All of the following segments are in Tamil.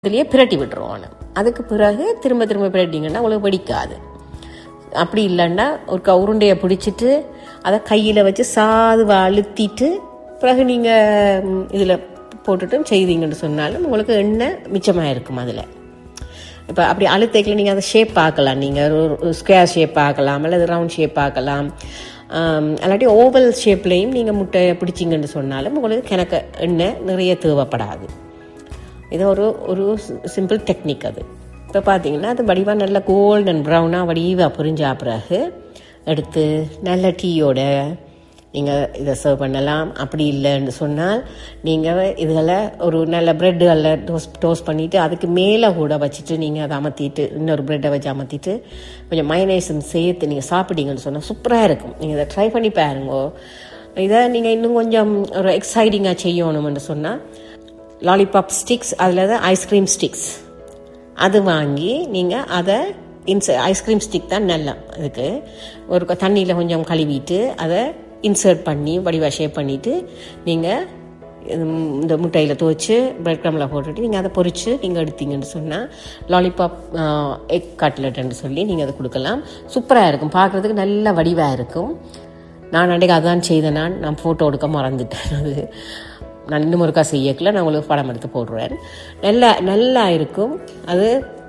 இதுலேயே பிரட்டி விட்டுருவோம் அதுக்கு பிறகு திரும்ப திரும்ப பிரட்டிங்கன்னா உங்களுக்கு வெடிக்காது அப்படி இல்லைன்னா ஒரு க- உருண்டையை பிடிச்சிட்டு அதை கையில் வச்சு சாதுவா அழுத்திட்டு பிறகு நீங்கள் இதில் போட்டுட்டு செய்தீங்கன்னு சொன்னாலும் உங்களுக்கு எண்ணெய் மிச்சமாக இருக்கும் அதில் இப்போ அப்படி அழுத்தைக்கில் நீங்கள் அதை ஷேப் பார்க்கலாம் நீங்கள் ஒரு ஸ்கொயர் ஷேப் பார்க்கலாம் அல்லது ரவுண்ட் ஷேப் பார்க்கலாம் ஆம், அல்லாட்டி ஓவல் ஷேப்லேயும் நீங்கள் முட்டையை பிடிச்சிங்கன்னு சொன்னாலும் உங்களுக்கு கிணக்க எண்ணெய் நிறைய தேவைப்படாது இது ஒரு ஒரு சிம்பிள் டெக்னிக் அது இப்போ பார்த்தீங்கன்னா அது வடிவாக நல்ல கோல்டன் ப்ரௌனாக வடிவாக புரிஞ்சா பிறகு எடுத்து நல்ல டீயோட நீங்கள் இதை சர்வ் பண்ணலாம் அப்படி இல்லைன்னு சொன்னால் நீங்கள் இதுகளை ஒரு நல்ல ப்ரெட்டுகளில் டோஸ்ட் டோஸ்ட் பண்ணிவிட்டு அதுக்கு மேலே கூட வச்சுட்டு நீங்கள் அதை அமர்த்திட்டு இன்னொரு ப்ரெட்டை வச்சு அமர்த்திட்டு கொஞ்சம் மயனைஸும் சேர்த்து நீங்கள் சாப்பிட்டீங்கன்னு சொன்னால் சூப்பராக இருக்கும் நீங்கள் இதை ட்ரை பண்ணி பாருங்கோ இதை நீங்கள் இன்னும் கொஞ்சம் ஒரு எக்ஸைட்டிங்காக செய்யணும்னு சொன்னால் லாலிபாப் ஸ்டிக்ஸ் அதில் தான் ஐஸ்கிரீம் ஸ்டிக்ஸ் அது வாங்கி நீங்கள் அதை இன்ச ஐஸ்கிரீம் ஸ்டிக் தான் நல்லா இதுக்கு ஒரு க- தண்ணியில் கொஞ்சம் கழுவிட்டு அதை இன்சர்ட் பண்ணி வடிவாக ஷேப் பண்ணிவிட்டு நீங்கள் இந்த முட்டையில் துவைச்சு பிரெட் க்ரமில் போட்டுட்டு நீங்கள் அதை பொரித்து நீங்கள் எடுத்தீங்கன்னு சொன்னால் லாலிபாப் எக் கட்லெட்னு சொல்லி நீங்கள் அதை கொடுக்கலாம் சூப்பராக இருக்கும் பார்க்குறதுக்கு நல்ல வடிவாக இருக்கும் நான் அன்றைக்கு அதான் செய்தேன் நான் நான் ஃபோட்டோ எடுக்க மறந்துட்டேன் அது நான் இன்னும் ஒருக்கா செய்யக்கல நான் உங்களுக்கு படம் எடுத்து போடுறேன் நல்லா நல்லா இருக்கும் அது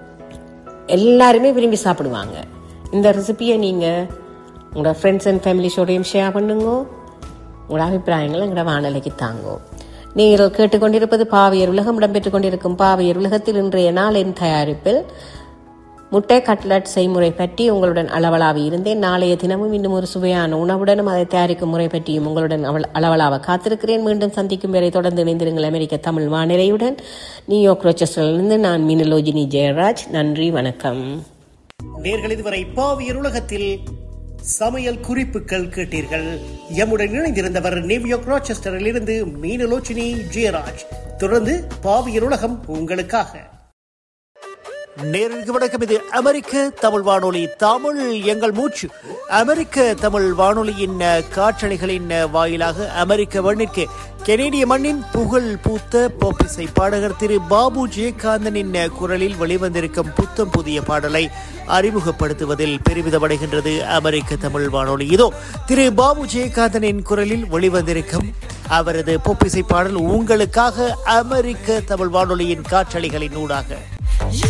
எல்லாருமே விரும்பி சாப்பிடுவாங்க இந்த ரெசிபியை நீங்கள் உங்களோட ஃப்ரெண்ட்ஸ் அண்ட் ஃபேமிலிஸோடையும் ஷேர் பண்ணுங்க உங்களோட அபிப்பிராயங்களை எங்களோட வானொலிக்கு தாங்கோ நீங்கள் கேட்டுக்கொண்டிருப்பது பாவியர் உலகம் இடம்பெற்றுக் கொண்டிருக்கும் பாவியர் உலகத்தில் இன்றைய நாளின் தயாரிப்பில் முட்டை கட்லட் செய்முறை பற்றி உங்களுடன் அளவலாவி இருந்தேன் நாளைய தினமும் இன்னும் ஒரு சுவையான உணவுடனும் அதை தயாரிக்கும் முறை பற்றியும் உங்களுடன் அவள் அளவலாவ காத்திருக்கிறேன் மீண்டும் சந்திக்கும் வரை தொடர்ந்து இணைந்திருங்கள் அமெரிக்க தமிழ் வானிலையுடன் நியூயார்க் ரோச்சஸ்டரிலிருந்து நான் மீனலோஜினி ஜெயராஜ் நன்றி வணக்கம் நேர்கள் இதுவரை பாவியர் உலகத்தில் சமையல் குறிப்புகள் கேட்டீர்கள் எம்முடன் இணைந்திருந்தவர் நியூயார்க் ராச்செஸ்டரில் இருந்து மீனலோச்சினி ஜெயராஜ் தொடர்ந்து பாவியர் உலகம் உங்களுக்காக நேருக்கு வணக்கம் இது அமெரிக்க தமிழ் வானொலி தமிழ் எங்கள் மூச்சு அமெரிக்க தமிழ் வானொலியின் அஹ், காற்றலைகளின் அஹ், வாயிலாக அமெரிக்க மண்ணிற்கு கெனேடிய மண்ணின் புகழ் பூத்த போப்பிசை பாடகர் திரு பாபு ஜெயகாந்தனின் அஹ், குரலில் வெளிவந்திருக்கும் புத்தம் புதிய பாடலை அறிமுகப்படுத்துவதில் பெருமிதமடைகின்றது அமெரிக்க தமிழ் வானொலி இதோ திரு பாபு ஜெயகாந்தனின் குரலில் வெளிவந்திருக்கும் அவரது பொப்பிசை பாடல் உங்களுக்காக அமெரிக்க தமிழ் வானொலியின் காற்றலைகளின் ஊடாக